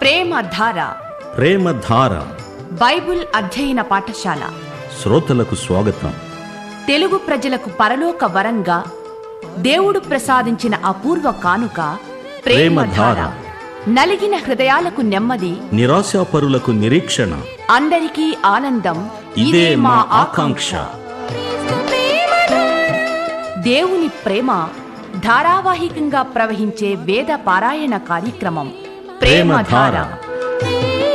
ప్రేమధార ప్రేమధార Bible అధ్యయన పాఠశాల శ్రోతలకు స్వాగతం తెలుగు ప్రజలకు పరలోక వరంగా దేవుడు ప్రసాదించిన అపూర్వ కానుక ప్రేమధార ప్రేమధార. నలిగిన హృదయాలకు నెమ్మది నిరాశాపరులకు నిరీక్షణ అందరికీ ఆనందం ఇదే మా ఆకాంక్ష దేవుని ప్రేమ ధారావాహికంగా ప్రవహించే వేద పారాయణ కార్యక్రమం ప్రేమధార ప్రేమధార.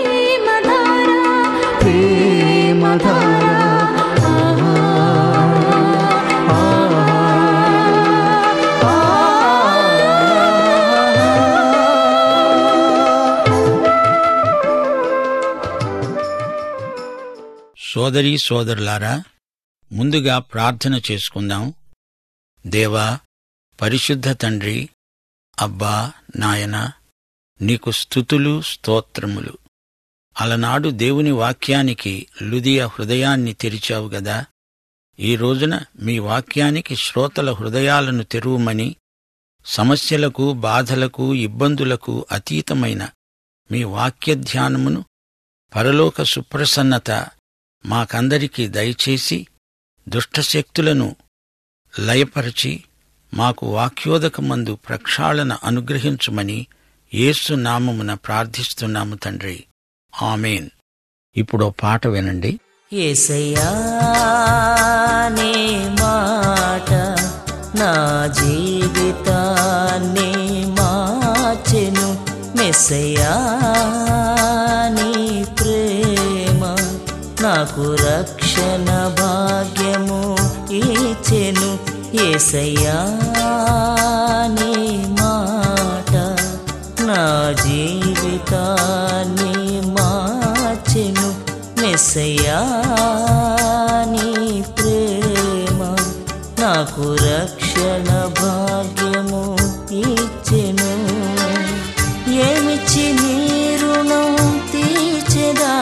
సోదరీ సోదరులారా ముందుగా ప్రార్థన చేసుకుందాం దేవా పరిశుద్ధ తండ్రి అబ్బా నాయన నీకు స్థుతులు స్తోత్రములు అలనాడు దేవుని వాక్యానికి లుదియ హృదయాన్ని తెరిచావు గదా ఈ రోజున మీ వాక్యానికి శ్రోతల హృదయాలను తెరువమని సమస్యలకు బాధలకు ఇబ్బందులకు అతీతమైన మీ వాక్య ధ్యానమును పరలోక సుప్రసన్నత మాకందరికీ దయచేసి దుష్టశక్తులను లయపరచి మాకు వాక్యోదకమందు ప్రక్షాళన అనుగ్రహించుమని యేసు నామమున ప్రార్థిస్తున్నాము తండ్రి ఆమెన్ ఇప్పుడు పాట వినండి ఏసయ్యా నీ మాట నా జీవితాన్ని మార్చెను మెస్సయ్యా నీ ప్రేమ నాకు రక్షణ భాగ్యము ఇచ్చెను ఏసయ్యా నీ మాట నా జీవితాన్ని మార్చెను మెస్సయ్యా నీ ప్రేమ నాకు రక్షణ భాగ్యము ఇచ్చెను ఏమిచ్చి నీ రుణం తీర్చెదా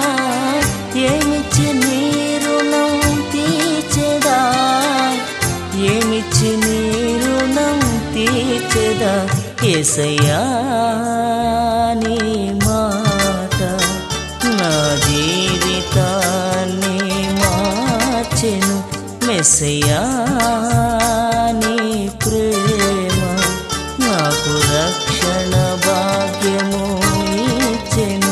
ఏమిచ్చి నీ రుణం తీర్చెదా ఏమిచ్చి నీ రుణం తీర్చెదా ఏసయ్యా నీ మాట నా జీవితాన్ని మార్చెను మెస్సయ్యా నీ ప్రేమ నాకు రక్షణ భాగ్యము ఇచ్చెను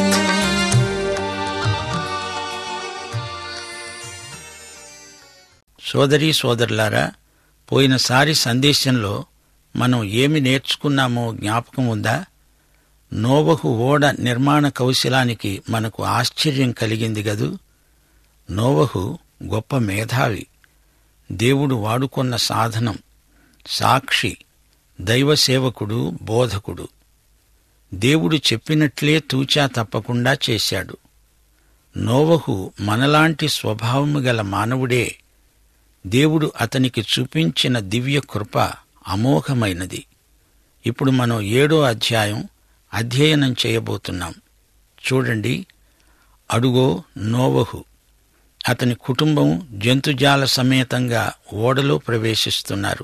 సోదరీ సోదరులారా పోయినసారి సందేశంలో మనం ఏమి నేర్చుకున్నామో జ్ఞాపకం ఉందా నోవహు ఓడ నిర్మాణ కౌశలానికి మనకు ఆశ్చర్యం కలిగింది గదు నోవహు గొప్ప మేధావి దేవుడు వాడుకొన్న సాధనం సాక్షి దైవ సేవకుడు బోధకుడు దేవుడు చెప్పినట్లే తూచా తప్పకుండా చేశాడు నోవహు మనలాంటి స్వభావము గల మానవుడే దేవుడు అతనికి చూపించిన దివ్య కృప అమోఘమైనది ఇప్పుడు మనం ఏడో అధ్యాయం అధ్యయనం చేయబోతున్నాం చూడండి అడుగో నోవహు అతని కుటుంబం జంతుజాల సమేతంగా ఓడలో ప్రవేశిస్తున్నారు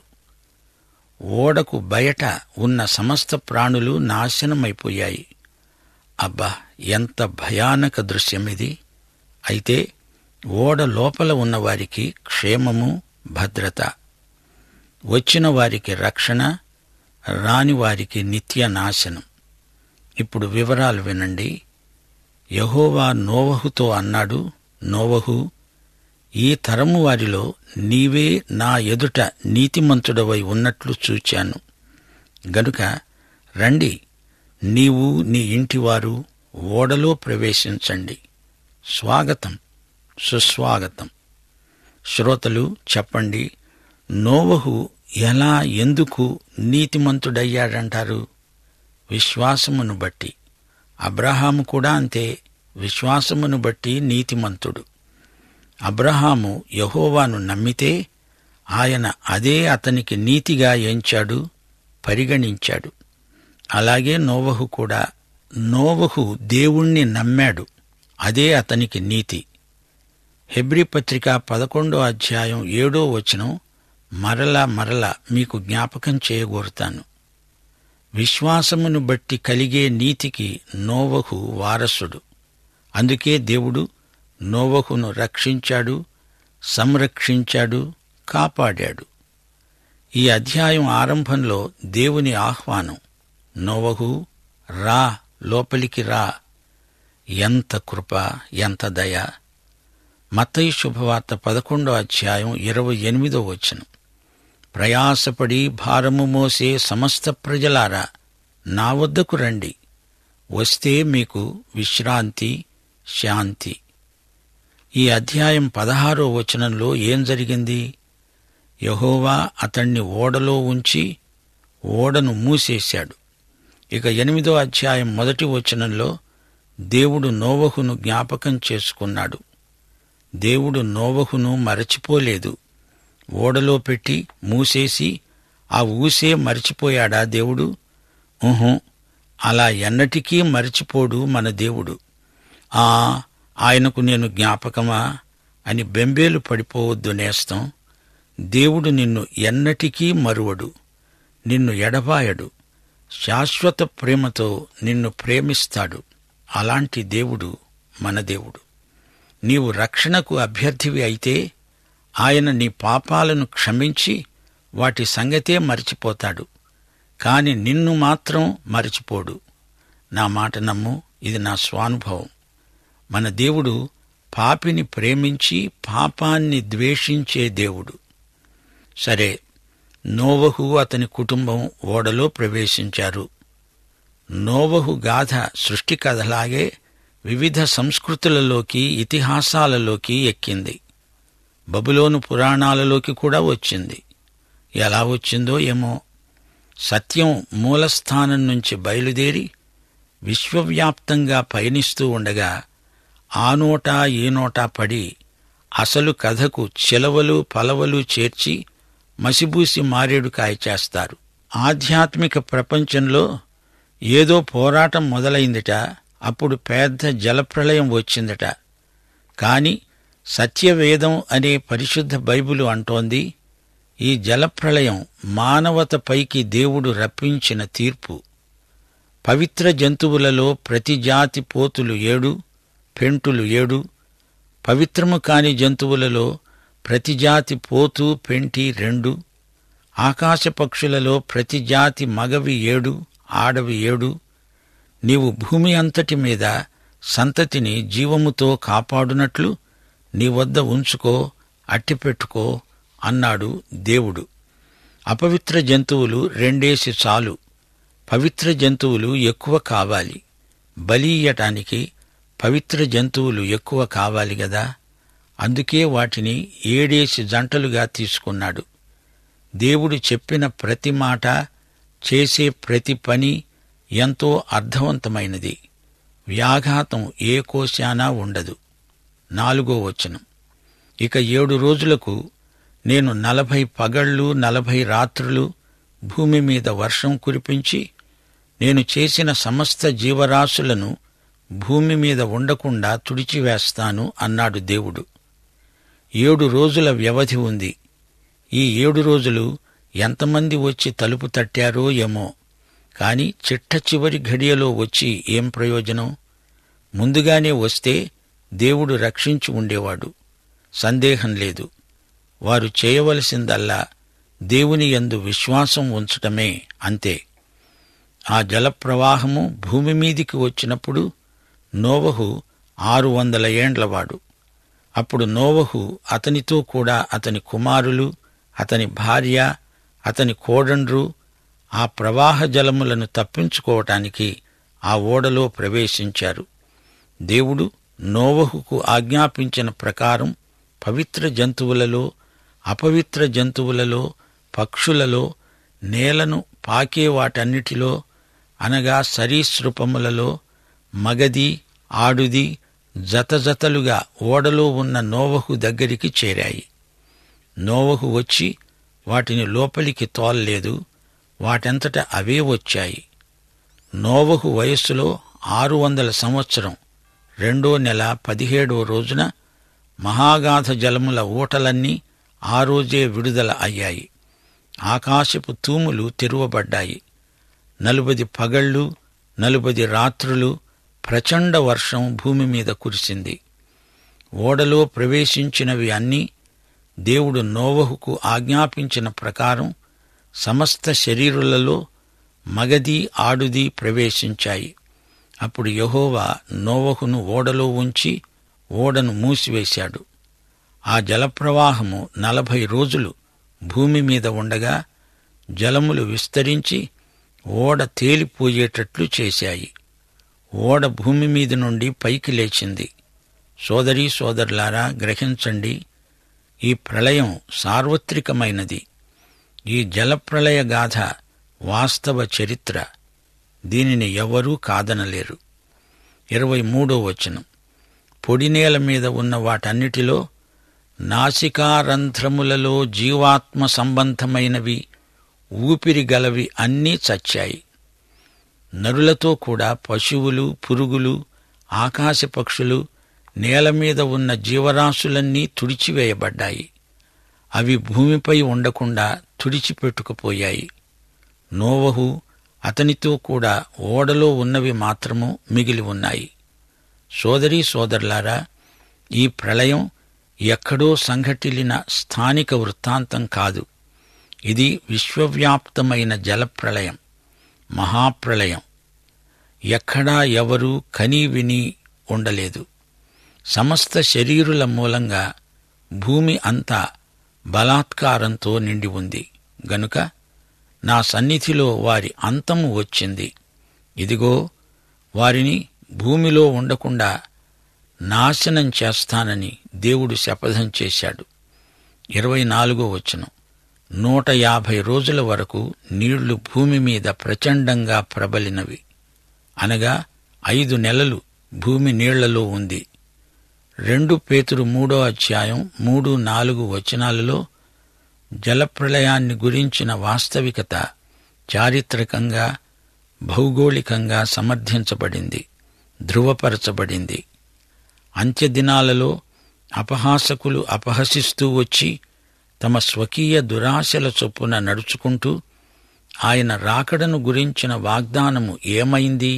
ఓడకు బయట ఉన్న సమస్త ప్రాణులు నాశనమైపోయాయి అబ్బా ఎంత భయానక దృశ్యమిది అయితే ఓడ లోపల ఉన్నవారికి క్షేమము భద్రత వచ్చిన వారికి రక్షణ రాని వారికి నిత్య నాశనం ఇప్పుడు వివరాలు వినండి యహోవా నోవహుతో అన్నాడు నోవహు ఈ తరము వారిలో నీవే నా ఎదుట నీతిమంతుడవై ఉన్నట్లు చూచాను గనుక రండి నీవు నీ ఇంటివారు ఓడలో ప్రవేశించండి స్వాగతం సుస్వాగతం శ్రోతలు చెప్పండి నోవహు ఎలా ఎందుకు నీతిమంతుడయ్యాడంటారు విశ్వాసమును బట్టి అబ్రహాము కూడా అంతే విశ్వాసమును బట్టి నీతిమంతుడు అబ్రహాము యహోవాను నమ్మితే ఆయన అదే అతనికి నీతిగా ఎంచాడు పరిగణించాడు అలాగే నోవహు కూడా నోవహు దేవుణ్ణి నమ్మాడు అదే అతనికి నీతి హెబ్రి పత్రిక పదకొండో అధ్యాయం ఏడో వచనం మరలా మరలా మీకు జ్ఞాపకం చేయగోరుతాను విశ్వాసమును బట్టి కలిగే నీతికి నోవహు వారసుడు అందుకే దేవుడు నోవహును రక్షించాడు సంరక్షించాడు కాపాడాడు ఈ అధ్యాయం ఆరంభంలో దేవుని ఆహ్వానం నోవహు రా లోపలికి రా ఎంత కృప ఎంత దయ మత్తయి శుభవార్త పదకొండో అధ్యాయం ఇరవై ఎనిమిదో వచనం ప్రయాసపడి భారము మోసే సమస్త ప్రజలారా నా వద్దకు రండి వస్తే మీకు విశ్రాంతి శాంతి ఈ అధ్యాయం పదహారో వచనంలో ఏం జరిగింది యహోవా అతణ్ణి ఓడలో ఉంచి ఓడను మూసేశాడు ఇక ఎనిమిదో అధ్యాయం మొదటి వచనంలో దేవుడు నోవహును జ్ఞాపకం చేసుకున్నాడు దేవుడు నోవహును మరచిపోలేదు ఓడలో పెట్టి మూసేసి ఆ ఊసే మరిచిపోయాడా దేవుడు ఊహు అలా ఎన్నటికీ మరిచిపోడు మన దేవుడు ఆ ఆయనకు నేను జ్ఞాపకమా అని బెంబేలు పడిపోవద్దు నేస్తం దేవుడు నిన్ను ఎన్నటికీ మరువడు నిన్ను ఎడబాయడు శాశ్వత ప్రేమతో నిన్ను ప్రేమిస్తాడు అలాంటి దేవుడు మన దేవుడు నీవు రక్షణకు అభ్యర్థివి అయితే ఆయన నీ పాపాలను క్షమించి వాటి సంగతే మరిచిపోతాడు కాని నిన్ను మాత్రం మరిచిపోడు నా మాట నమ్ము ఇది నా స్వానుభవం మన దేవుడు పాపిని ప్రేమించి పాపాన్ని ద్వేషించే దేవుడు సరే నోవహు అతని కుటుంబం ఓడలో ప్రవేశించారు నోవహు గాథ సృష్టి కథలాగే వివిధ సంస్కృతులలోకి ఇతిహాసాలలోకి ఎక్కింది బబులోను పురాణాలలోకి కూడా వచ్చింది ఎలా వచ్చిందో ఏమో సత్యం మూలస్థానం నుంచి బయలుదేరి విశ్వవ్యాప్తంగా పయనిస్తూ ఉండగా ఆ నోటా ఈ నోటా పడి అసలు కథకు చిలవలు పలవలు చేర్చి మసిబూసి మారేడు కాయ చేస్తారు ఆధ్యాత్మిక ప్రపంచంలో ఏదో పోరాటం మొదలైందిట అప్పుడు పెద్ద జలప్రళయం వచ్చిందట కాని సత్యవేదం అనే పరిశుద్ధ బైబిలు అంటోంది ఈ జలప్రళయం మానవత పైకి దేవుడు రప్పించిన తీర్పు పవిత్ర జంతువులలో ప్రతి జాతి పోతులు ఏడు పెంటులు ఏడు పవిత్రము కాని జంతువులలో ప్రతి జాతి పోతు పెంటి రెండు ఆకాశ పక్షులలో ప్రతి జాతి మగవి ఏడు ఆడవి ఏడు నీవు భూమి అంతటి మీద సంతతిని జీవముతో కాపాడునట్లు నీ వద్ద ఉంచుకో అట్టిపెట్టుకో అన్నాడు దేవుడు అపవిత్ర జంతువులు రెండేసి చాలు పవిత్ర జంతువులు ఎక్కువ కావాలి బలియటానికి పవిత్ర జంతువులు ఎక్కువ కావాలి గదా అందుకే వాటిని ఏడేసి జంటలుగా తీసుకున్నాడు దేవుడు చెప్పిన ప్రతి మాట చేసే ప్రతి పని ఎంతో అర్థవంతమైనది వ్యాఘాతం ఏ కోశానా ఉండదు నాలుగో వచనం ఇక ఏడు రోజులకు నేను నలభై పగళ్ళు నలభై రాత్రులు భూమి మీద వర్షం కురిపించి నేను చేసిన సమస్త జీవరాశులను భూమి మీద ఉండకుండా తుడిచివేస్తాను అన్నాడు దేవుడు ఏడు రోజుల వ్యవధి ఉంది ఈ ఏడు రోజులు ఎంతమంది వచ్చి తలుపు తట్టారో ఏమో కాని చిట్ట చివరి ఘడియలో వచ్చి ఏం ప్రయోజనం ముందుగానే వస్తే దేవుడు రక్షించి ఉండేవాడు సందేహం లేదు వారు చేయవలసిందల్లా దేవుని యందు విశ్వాసం ఉంచటమే అంతే ఆ జలప్రవాహము భూమి మీదికి వచ్చినప్పుడు నోవహు ఆరు వందల ఏండ్లవాడు అప్పుడు నోవహు అతనితో కూడా అతని కుమారులు అతని భార్య అతని కోడండ్రు ఆ ప్రవాహ జలములను తప్పించుకోవటానికి ఆ ఓడలో ప్రవేశించారు దేవుడు నోవహుకు ఆజ్ఞాపించిన ప్రకారం పవిత్ర జంతువులలో అపవిత్ర జంతువులలో పక్షులలో నేలను పాకే వాటన్నిటిలో అనగా సరీసృపములలో మగది ఆడుది జతజతలుగా ఓడలో ఉన్న నోవహు దగ్గరికి చేరాయి నోవహు వచ్చి వాటిని లోపలికి తోల్లేదు వాటంతట అవే వచ్చాయి నోవహు వయస్సులో ఆరు వందల సంవత్సరం రెండో నెల పదిహేడో రోజున మహాగాధ జలముల ఊటలన్నీ ఆ రోజే విడుదల అయ్యాయి ఆకాశపు తూములు తెరువబడ్డాయి నలుబది పగళ్ళు నలుబది రాత్రులు ప్రచండ వర్షం భూమి మీద కురిసింది ఓడలో ప్రవేశించినవి అన్నీ దేవుడు నోవహుకు ఆజ్ఞాపించిన ప్రకారం సమస్త శరీరులలో మగది ఆడుది ప్రవేశించాయి అప్పుడు యహోవా నోవహును ఓడలో ఉంచి ఓడను మూసివేశాడు ఆ జలప్రవాహము నలభై రోజులు భూమి మీద ఉండగా జలములు విస్తరించి ఓడ తేలిపోయేటట్లు చేశాయి ఓడ భూమి మీద నుండి పైకి లేచింది సోదరీ సోదరులారా గ్రహించండి ఈ ప్రళయం సార్వత్రికమైనది ఈ జలప్రళయ గాథ వాస్తవ చరిత్ర దీనిని ఎవరూ కాదనలేరు ఇరవై మూడో వచనం పొడినేల మీద ఉన్న వాటన్నిటిలో నాసికారంధ్రములలో జీవాత్మ సంబంధమైనవి ఊపిరి గలవి అన్నీ చచ్చాయి నరులతో కూడా పశువులు పురుగులు ఆకాశ పక్షులు నేల మీద ఉన్న జీవరాశులన్నీ తుడిచివేయబడ్డాయి అవి భూమిపై ఉండకుండా తుడిచిపెట్టుకుపోయాయి నోవహు అతనితో కూడా ఓడలో ఉన్నవి మాత్రము మిగిలి ఉన్నాయి సోదరీ సోదరులారా ఈ ప్రళయం ఎక్కడో సంఘటిల్లిన స్థానిక వృత్తాంతం కాదు ఇది విశ్వవ్యాప్తమైన జలప్రళయం మహాప్రళయం ఎక్కడా ఎవరూ కనీ విని ఉండలేదు సమస్త శరీరుల మూలంగా భూమి అంతా బలాత్కారంతో నిండి ఉంది గనుక నా సన్నిధిలో వారి అంతము వచ్చింది ఇదిగో వారిని భూమిలో ఉండకుండా నాశనం చేస్తానని దేవుడు శపథం చేశాడు ఇరవై నాలుగో వచనం నూట యాభై రోజుల వరకు నీళ్లు భూమి మీద ప్రచండంగా ప్రబలినవి అనగా ఐదు నెలలు భూమి నీళ్లలో ఉంది రెండు పేతురు మూడో అధ్యాయం మూడు నాలుగు వచనాలలో జలప్రళయాన్ని గురించిన వాస్తవికత చారిత్రకంగా భౌగోళికంగా సమర్థించబడింది ధృవపరచబడింది అంత్యదినాలలో అపహాసకులు అపహసిస్తూ వచ్చి తమ స్వకీయ దురాశల చొప్పున నడుచుకుంటూ ఆయన రాకడను గురించిన వాగ్దానము ఏమైంది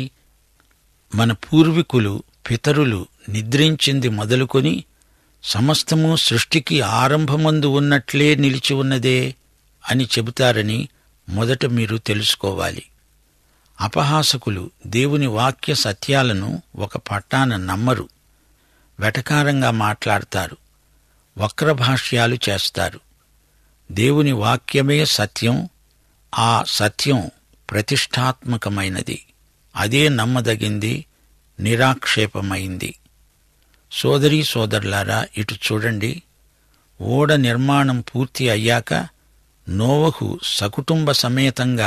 మన పూర్వీకులు పితరులు నిద్రించింది మొదలుకొని సమస్తము సృష్టికి ఆరంభమందు ఉన్నట్లే నిలిచి ఉన్నదే అని చెబుతారని మొదట మీరు తెలుసుకోవాలి అపహాసకులు దేవుని వాక్య సత్యాలను ఒక పట్టాన నమ్మరు వెటకారంగా మాట్లాడతారు వక్రభాష్యాలు చేస్తారు దేవుని వాక్యమే సత్యం ఆ సత్యం ప్రతిష్టాత్మకమైనది అదే నమ్మదగింది నిరాక్షేపమైంది సోదరీ సోదరులారా ఇటు చూడండి ఓడ నిర్మాణం పూర్తి అయ్యాక నోవహు సకుటుంబ సమేతంగా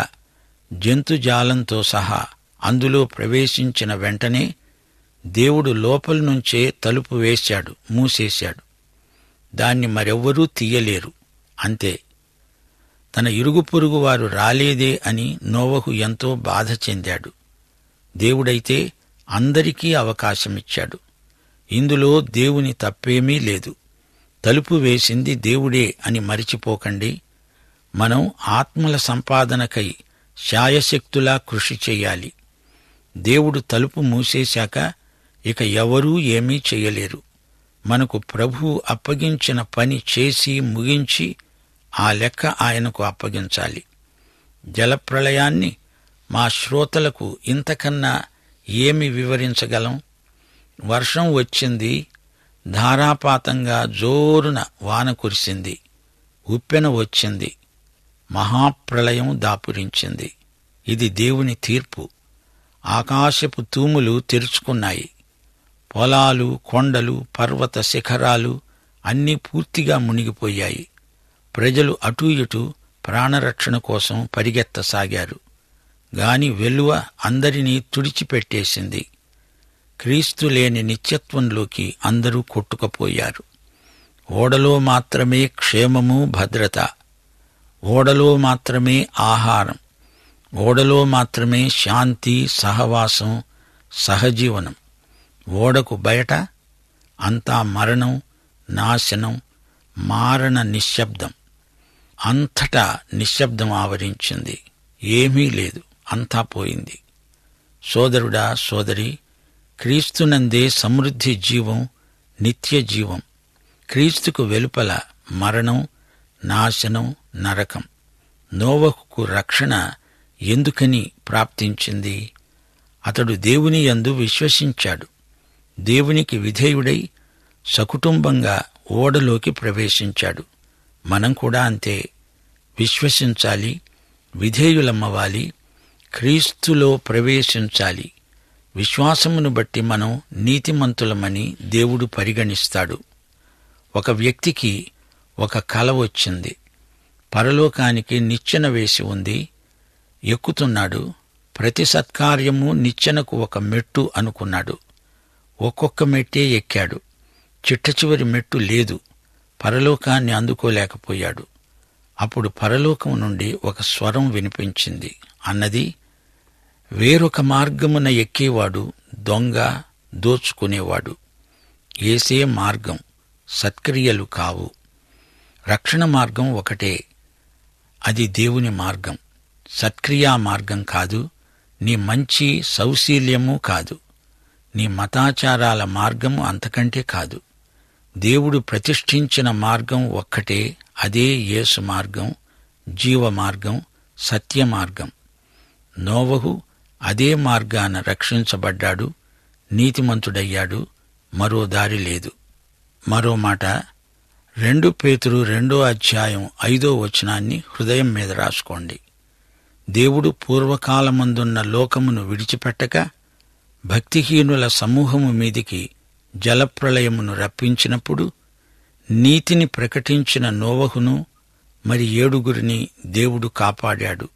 జంతుజాలంతో సహా అందులో ప్రవేశించిన వెంటనే దేవుడు లోపల నుంచే తలుపు వేశాడు మూసేశాడు దాన్ని మరెవ్వరూ తీయలేరు అంతే తన ఇరుగు పొరుగు వారు రాలేదే అని నోవహు ఎంతో బాధ చెందాడు దేవుడైతే అందరికీ అవకాశమిచ్చాడు ఇందులో దేవుని తప్పేమీ లేదు తలుపు వేసింది దేవుడే అని మరిచిపోకండి మనం ఆత్మల సంపాదనకై శాయశక్తులా కృషి చెయ్యాలి దేవుడు తలుపు మూసేశాక ఇక ఎవరూ ఏమీ చెయ్యలేరు మనకు ప్రభువు అప్పగించిన పని చేసి ముగించి ఆ లెక్క ఆయనకు అప్పగించాలి జలప్రళయాన్ని మా శ్రోతలకు ఇంతకన్నా ఏమి వివరించగలం వర్షం వచ్చింది ధారాపాతంగా జోరున వాన కురిసింది ఉప్పెన వచ్చింది మహాప్రళయం దాపురించింది ఇది దేవుని తీర్పు ఆకాశపు తూములు తెరుచుకున్నాయి పొలాలు కొండలు పర్వత శిఖరాలు అన్నీ పూర్తిగా మునిగిపోయాయి ప్రజలు అటూ ఇటూ ప్రాణరక్షణ కోసం పరిగెత్తసాగారు గాని వెలువ అందరినీ తుడిచిపెట్టేసింది క్రీస్తు లేని నిత్యత్వంలోకి అందరూ కొట్టుకుపోయారు ఓడలో మాత్రమే క్షేమము భద్రత ఓడలో మాత్రమే ఆహారం ఓడలో మాత్రమే శాంతి సహవాసం సహజీవనం ఓడకు బయట అంతా మరణం నాశనం మారణ నిశ్శబ్దం అంతటా నిశ్శబ్దం ఆవరించింది ఏమీ లేదు అంతా పోయింది సోదరుడా సోదరి క్రీస్తునందే సమృద్ధి జీవం నిత్య జీవం క్రీస్తుకు వెలుపల మరణం నాశనం నరకం నోవహుకు రక్షణ ఎందుకని ప్రాప్తించింది అతడు దేవుని యందు విశ్వసించాడు దేవునికి విధేయుడై సకుటుంబంగా ఓడలోకి ప్రవేశించాడు మనం కూడా అంతే విశ్వసించాలి విధేయులమ్మవాలి క్రీస్తులో ప్రవేశించాలి విశ్వాసమును బట్టి మనం నీతిమంతులమని దేవుడు పరిగణిస్తాడు ఒక వ్యక్తికి ఒక కల వచ్చింది పరలోకానికి నిచ్చెన వేసి ఉంది ఎక్కుతున్నాడు ప్రతి సత్కార్యము నిచ్చెనకు ఒక మెట్టు అనుకున్నాడు ఒక్కొక్క మెట్టే ఎక్కాడు చిట్ట చివరి మెట్టు లేదు పరలోకాన్ని అందుకోలేకపోయాడు అప్పుడు పరలోకం నుండి ఒక స్వరం వినిపించింది అన్నది వేరొక మార్గమున ఎక్కేవాడు దొంగ దోచుకునేవాడు ఏసే మార్గం సత్క్రియలు కావు రక్షణ మార్గం ఒకటే అది దేవుని మార్గం సత్క్రియా మార్గం కాదు నీ మంచి సౌశీల్యము కాదు నీ మతాచారాల మార్గము అంతకంటే కాదు దేవుడు ప్రతిష్ఠించిన మార్గం ఒక్కటే అదే యేసు మార్గం జీవ మార్గం సత్య మార్గం నోవహు అదే మార్గాన రక్షించబడ్డాడు నీతిమంతుడయ్యాడు మరో దారి లేదు మరో మాట రెండు పేతురు రెండో అధ్యాయం ఐదో వచనాన్ని హృదయం మీద రాసుకోండి దేవుడు పూర్వకాలమందున్న లోకమును విడిచిపెట్టక భక్తిహీనుల సమూహము మీదికి జలప్రళయమును రప్పించినప్పుడు నీతిని ప్రకటించిన నోవహును మరి ఏడుగురిని దేవుడు కాపాడాడు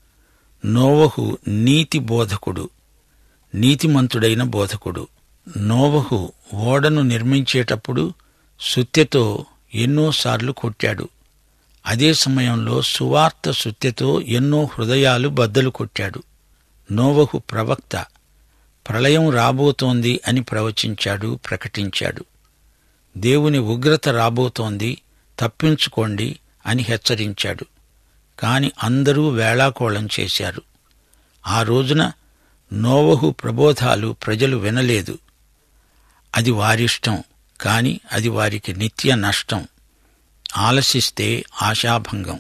నోవహు నీతి బోధకుడు నీతిమంతుడైన బోధకుడు నోవహు ఓడను నిర్మించేటప్పుడు సుత్తెతో ఎన్నోసార్లు కొట్టాడు అదే సమయంలో సువార్త సుత్తెతో ఎన్నో హృదయాలు బద్దలు కొట్టాడు నోవహు ప్రవక్త ప్రళయం రాబోతోంది అని ప్రవచించాడు ప్రకటించాడు దేవుని ఉగ్రత రాబోతోంది తప్పించుకోండి అని హెచ్చరించాడు కాని అందరూ వేళాకోళం చేశారు ఆ రోజున నోవహు ప్రబోధాలు ప్రజలు వినలేదు అది వారిష్టం కాని అది వారికి నిత్య నష్టం ఆలసిస్తే ఆశాభంగం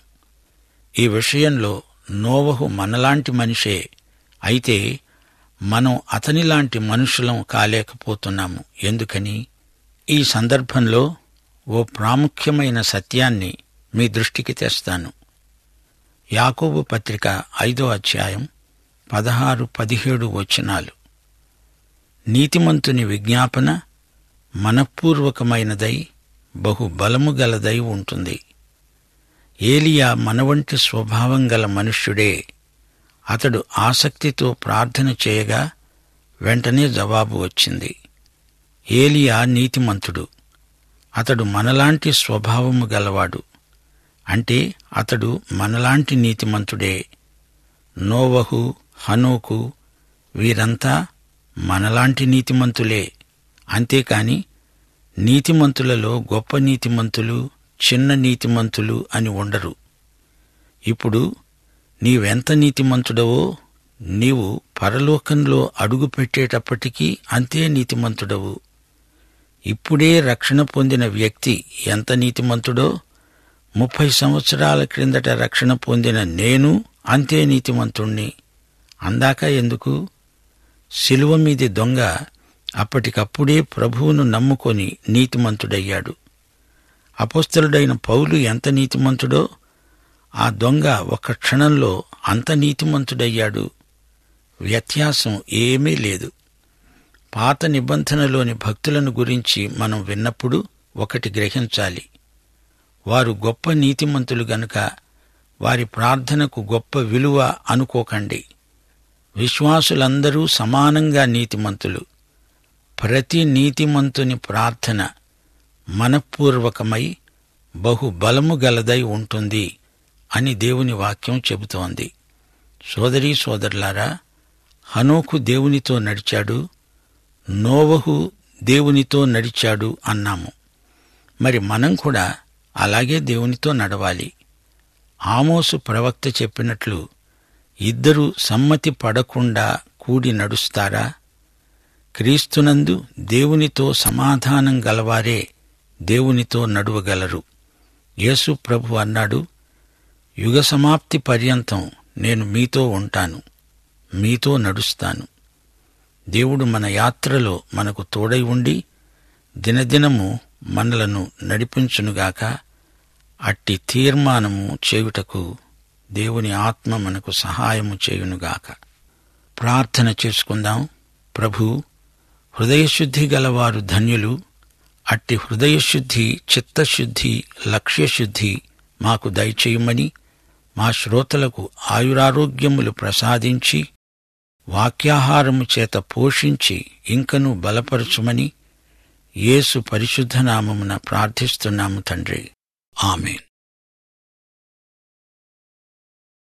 ఈ విషయంలో నోవహు మనలాంటి మనిషే అయితే మనం అతనిలాంటి మనుషులం కాలేకపోతున్నాము ఎందుకని ఈ సందర్భంలో ఓ ప్రాముఖ్యమైన సత్యాన్ని మీ దృష్టికి తెస్తాను యాకోబు పత్రిక ఐదో అధ్యాయం పదహారు పదిహేడు వచనాలు నీతిమంతుని విజ్ఞాపన మనపూర్వకమైనదై బహు బలము గలదై ఉంటుంది ఏలియా మనవంటి స్వభావం గల మనుష్యుడే అతడు ఆసక్తితో ప్రార్థన చేయగా వెంటనే జవాబు వచ్చింది ఏలియా నీతిమంతుడు అతడు మనలాంటి స్వభావము గలవాడు అంటే అతడు మనలాంటి నీతిమంతుడే నోవహు హనోకు వీరంతా మనలాంటి నీతిమంతులే అంతేకాని నీతిమంతులలో గొప్ప నీతిమంతులు చిన్న నీతిమంతులు అని ఉండరు ఇప్పుడు నీవెంత నీతిమంతుడవో నీవు పరలోకంలో అడుగు పెట్టేటప్పటికీ అంతే నీతిమంతుడవు ఇప్పుడే రక్షణ పొందిన వ్యక్తి ఎంత నీతిమంతుడో ముప్పై సంవత్సరాల క్రిందట రక్షణ పొందిన నేను అంతే నీతిమంతుణ్ణి అందాక ఎందుకు శిలువ మీది దొంగ అప్పటికప్పుడే ప్రభువును నమ్ముకొని నీతిమంతుడయ్యాడు అపోస్తలుడైన పౌలు ఎంత నీతిమంతుడో ఆ దొంగ ఒక క్షణంలో అంత నీతిమంతుడయ్యాడు వ్యత్యాసం ఏమీ లేదు పాత నిబంధనలోని భక్తులను గురించి మనం విన్నప్పుడు ఒకటి గ్రహించాలి వారు గొప్ప నీతిమంతులు గనుక వారి ప్రార్థనకు గొప్ప విలువ అనుకోకండి విశ్వాసులందరూ సమానంగా నీతిమంతులు ప్రతి నీతిమంతుని ప్రార్థన మనఃపూర్వకమై బహు బలము గలదై ఉంటుంది అని దేవుని వాక్యం చెబుతోంది సోదరీ సోదరులారా హనోకు దేవునితో నడిచాడు నోవహు దేవునితో నడిచాడు అన్నాము మరి మనం కూడా అలాగే దేవునితో నడవాలి ఆమోసు ప్రవక్త చెప్పినట్లు ఇద్దరు సమ్మతి పడకుండా కూడి నడుస్తారా క్రీస్తునందు దేవునితో సమాధానం గలవారే దేవునితో నడువగలరు యేసు ప్రభు అన్నాడు యుగ సమాప్తి పర్యంతం నేను మీతో ఉంటాను మీతో నడుస్తాను దేవుడు మన యాత్రలో మనకు తోడై ఉండి దినదినము మనలను నడిపించునుగాక అట్టి తీర్మానము చేయుటకు దేవుని ఆత్మ మనకు సహాయము చేయునుగాక ప్రార్థన చేసుకుందాం ప్రభు హృదయశుద్ధి గలవారు ధన్యులు అట్టి హృదయశుద్ధి చిత్తశుద్ధి లక్ష్యశుద్ధి మాకు దయచేయమని మా శ్రోతలకు ఆయురారోగ్యములు ప్రసాదించి వాక్యాహారము చేత పోషించి ఇంకనూ బలపరచుమని యేసు పరిశుద్ధ నామమున ప్రార్థిస్తున్నాము తండ్రి ఆమెన్